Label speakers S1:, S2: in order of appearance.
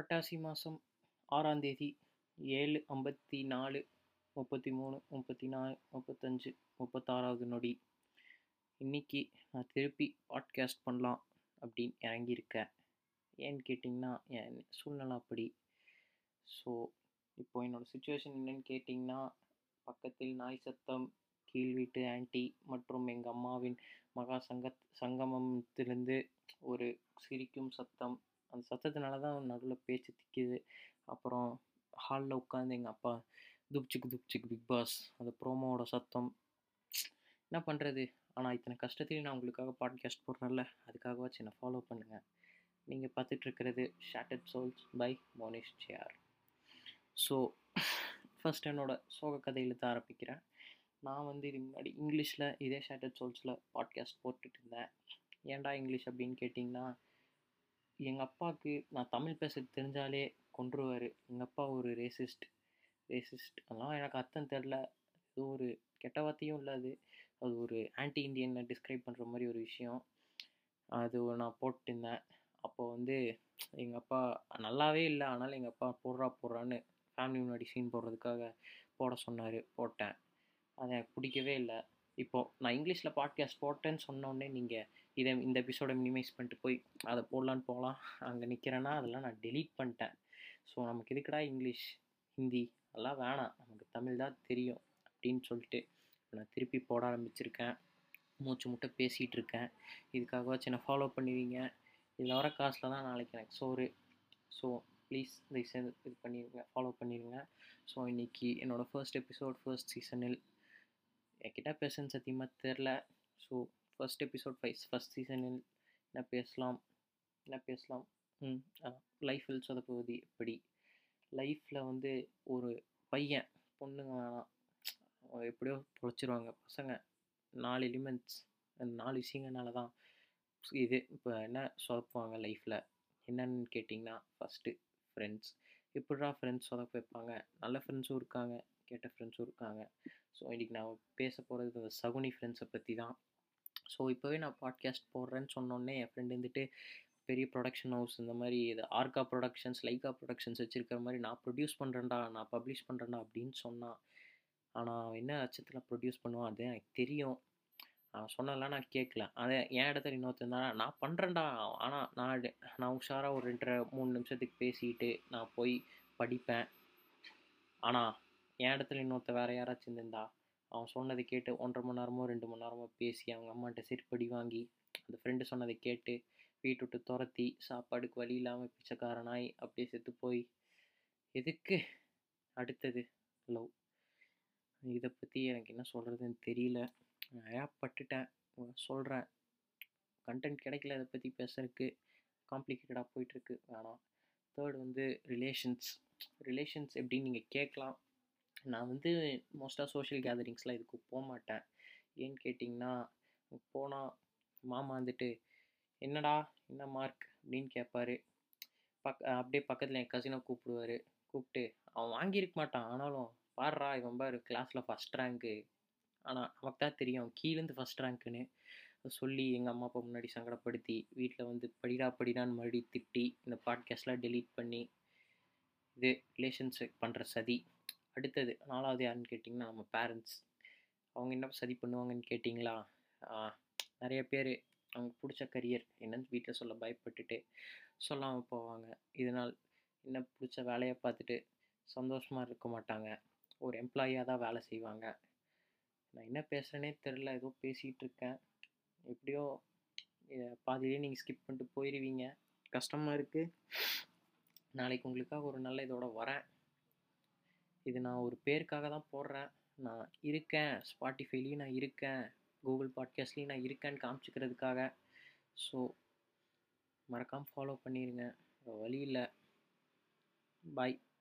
S1: புரட்டாசி மாதம் ஆறாம் தேதி ஏழு ஐம்பத்தி நாலு முப்பத்தி மூணு முப்பத்தி நாலு முப்பத்தஞ்சு முப்பத்தாறாவது நொடி இன்னைக்கு நான் திருப்பி பாட்காஸ்ட் பண்ணலாம் அப்படின்னு இறங்கியிருக்கேன் ஏன்னு கேட்டிங்கன்னா என் சூழ்நிலை அப்படி ஸோ இப்போ என்னோடய சுச்சுவேஷன் என்னன்னு கேட்டிங்கன்னா பக்கத்தில் நாய் சத்தம் கீழ் வீட்டு ஆன்ட்டி மற்றும் எங்கள் அம்மாவின் மகா சங்க சங்கமத்திலிருந்து ஒரு சிரிக்கும் சத்தம் அந்த சத்தத்தினால தான் நடுவில் பேச்சு திக்குது அப்புறம் ஹாலில் உட்காந்து எங்கள் அப்பா துப்சிக் துப்சிக் பிக் பாஸ் அந்த ப்ரோமோவோட சத்தம் என்ன பண்ணுறது ஆனால் இத்தனை கஷ்டத்தையும் நான் உங்களுக்காக பாட்காஸ்ட் போடுறேன்ல அதுக்காகவாச்சும் என்னை ஃபாலோ பண்ணுங்கள் நீங்கள் பார்த்துட்ருக்கிறது shattered souls by Monish G R so first என்னோட சோக கதையில் தான் ஆரம்பிக்கிறேன் நான் வந்து இது முன்னாடி இங்கிலீஷில் இதே ஷாட்டட் சோல்ஸில் பாட்காஸ்ட் போட்டுட்டு இருந்தேன் ஏன்டா இங்கிலீஷ் அப்படின்னு கேட்டிங்கன்னா எங்கள் அப்பாவுக்கு நான் தமிழ் பேச தெரிஞ்சாலே கொன்றுவார் எங்கள் அப்பா ஒரு ரேசிஸ்ட் ரேசிஸ்ட் அதெல்லாம் எனக்கு அர்த்தம் தெரில ஏதோ ஒரு கெட்ட வார்த்தையும் இல்லை அது அது ஒரு ஆன்டி இண்டியனை டிஸ்கிரைப் பண்ணுற மாதிரி ஒரு விஷயம் அது நான் போட்டிருந்தேன் அப்போ வந்து எங்கள் அப்பா நல்லாவே இல்லை ஆனாலும் எங்கள் அப்பா போடுறா போடுறான்னு ஃபேமிலி முன்னாடி சீன் போடுறதுக்காக போட சொன்னார் போட்டேன் அது எனக்கு பிடிக்கவே இல்லை இப்போது நான் இங்கிலீஷில் பாட்காஸ்ட் போட்டேன்னு சொன்னோடனே நீங்கள் இதை இந்த எபிசோடை மினிமைஸ் பண்ணிட்டு போய் அதை போடலான்னு போகலாம் அங்கே நிற்கிறேன்னா அதெல்லாம் நான் டெலீட் பண்ணிட்டேன் ஸோ நமக்கு எதுக்குடா இங்கிலீஷ் ஹிந்தி அதெல்லாம் வேணாம் நமக்கு தமிழ் தான் தெரியும் அப்படின்னு சொல்லிட்டு நான் திருப்பி போட ஆரம்பிச்சிருக்கேன் மூச்சு முட்டை பேசிகிட்டு இருக்கேன் இதுக்காகவாச்சும் என்னை ஃபாலோ பண்ணுவீங்க இதில் வர காசில் தான் நாளைக்கு எனக்கு சோறு ஸோ ப்ளீஸ் தயவு செய்து இது பண்ணிடுங்க ஃபாலோ பண்ணிடுங்க ஸோ இன்றைக்கி என்னோடய ஃபர்ஸ்ட் எபிசோட் ஃபர்ஸ்ட் சீசனில் என்கிட்ட பேசுன்னு சத்தியமாக தெரில ஸோ ஃபர்ஸ்ட் எபிசோட் ஃபைஸ் ஃபஸ்ட் சீசனில் என்ன பேசலாம் என்ன பேசலாம் ம் லைஃப்பில் சொதப்புவது எப்படி லைஃப்பில் வந்து ஒரு பையன் பொண்ணுங்க வேணாம் எப்படியோ பொழைச்சிருவாங்க பசங்க நாலு எலிமெண்ட்ஸ் அந்த நாலு விஷயங்கள்னால தான் இது இப்போ என்ன சொதப்புவாங்க லைஃப்பில் என்னன்னு கேட்டிங்கன்னா ஃபஸ்ட்டு ஃப்ரெண்ட்ஸ் எப்படா ஃப்ரெண்ட்ஸ் சொதப்ப வைப்பாங்க நல்ல ஃப்ரெண்ட்ஸும் இருக்காங்க கெட்ட ஃப்ரெண்ட்ஸும் இருக்காங்க ஸோ இன்றைக்கி நான் பேச போகிறது இந்த சகுனி ஃப்ரெண்ட்ஸை பற்றி தான் ஸோ இப்போவே நான் பாட்காஸ்ட் போடுறேன்னு சொன்னோடனே என் ஃப்ரெண்டு வந்துட்டு பெரிய ப்ரொடக்ஷன் ஹவுஸ் இந்த மாதிரி இது ஆர்கா ப்ரொடக்ஷன்ஸ் லைகா ப்ரொடக்ஷன்ஸ் வச்சுருக்கிற மாதிரி நான் ப்ரொடியூஸ் பண்ணுறேன்டா நான் பப்ளிஷ் பண்ணுறேன்டா அப்படின்னு சொன்னான் ஆனால் அவன் என்ன அச்சத்தில் ப்ரொடியூஸ் பண்ணுவான் அது எனக்கு தெரியும் அவன் சொன்னதெல்லாம் நான் கேட்கல அதை என் இடத்துல இன்னொருத்தன் தான் நான் பண்ணுறேன்டா ஆனால் நான் நான் உஷாராக ஒரு ரெண்டரை மூணு நிமிஷத்துக்கு பேசிட்டு நான் போய் படிப்பேன் ஆனால் என் இடத்துல இன்னொருத்த வேறு யாராச்சும் இருந்திருந்தா அவன் சொன்னதை கேட்டு ஒன்றரை மணி நேரமோ ரெண்டு மணி நேரமோ பேசி அவங்க அம்மாட்ட செருப்படி வாங்கி அந்த ஃப்ரெண்டு சொன்னதை கேட்டு வீட்டு விட்டு துரத்தி சாப்பாடுக்கு வழி இல்லாமல் பிச்சைக்காரனாய் அப்படியே செத்து போய் எதுக்கு அடுத்தது லவ் இதை பற்றி எனக்கு என்ன சொல்கிறதுன்னு தெரியல நிறையா பட்டுட்டேன் சொல்கிறேன் கண்டென்ட் கிடைக்கல இதை பற்றி பேசுறதுக்கு காம்ப்ளிகேட்டடாக போயிட்டுருக்கு வேணாம் தேர்ட் வந்து ரிலேஷன்ஸ் ரிலேஷன்ஸ் எப்படின்னு நீங்கள் கேட்கலாம் நான் வந்து மோஸ்ட்டாக சோஷியல் கேதரிங்ஸ்லாம் இதுக்கு போக மாட்டேன் ஏன்னு கேட்டிங்கன்னா போனால் மாமா வந்துட்டு என்னடா என்ன மார்க் அப்படின்னு கேட்பாரு பக் அப்படியே பக்கத்தில் என் கசினை கூப்பிடுவார் கூப்பிட்டு அவன் வாங்கியிருக்க மாட்டான் ஆனாலும் பாடுறா இவன் பாரு கிளாஸில் ஃபஸ்ட் ரேங்க்கு ஆனால் நமக்கு தான் தெரியும் கீழேருந்து ஃபஸ்ட் ரேங்க்குன்னு சொல்லி எங்கள் அம்மா அப்பா முன்னாடி சங்கடப்படுத்தி வீட்டில் வந்து படிடா படிடான்னு மறுபடியும் திட்டி இந்த பாட்காஸ்ட்லாம் டெலீட் பண்ணி இது ரிலேஷன்ஸ் பண்ணுற சதி அடுத்தது நாலாவது யாருன்னு கேட்டிங்கன்னா நம்ம பேரண்ட்ஸ் அவங்க என்ன சதி பண்ணுவாங்கன்னு கேட்டிங்களா நிறைய பேர் அவங்க பிடிச்ச கரியர் என்னன்னு வீட்டில் சொல்ல பயப்பட்டுட்டு சொல்லாமல் போவாங்க இதனால் என்ன பிடிச்ச வேலையை பார்த்துட்டு சந்தோஷமாக இருக்க மாட்டாங்க ஒரு எம்ப்ளாயியாக தான் வேலை செய்வாங்க நான் என்ன பேசுகிறேனே தெரில ஏதோ பேசிகிட்டு இருக்கேன் எப்படியோ பாதியிலே நீங்கள் ஸ்கிப் பண்ணிட்டு போயிடுவீங்க கஷ்டமாக இருக்குது நாளைக்கு உங்களுக்காக ஒரு நல்ல இதோட வரேன் இது நான் ஒரு பேருக்காக தான் போடுறேன் நான் இருக்கேன் ஸ்பாட்டிஃபைலையும் நான் இருக்கேன் கூகுள் பாட்காஸ்ட்லேயும் நான் இருக்கேன்னு காமிச்சிக்கிறதுக்காக ஸோ மறக்காமல் ஃபாலோ பண்ணிடுங்க வழி இல்லை பாய்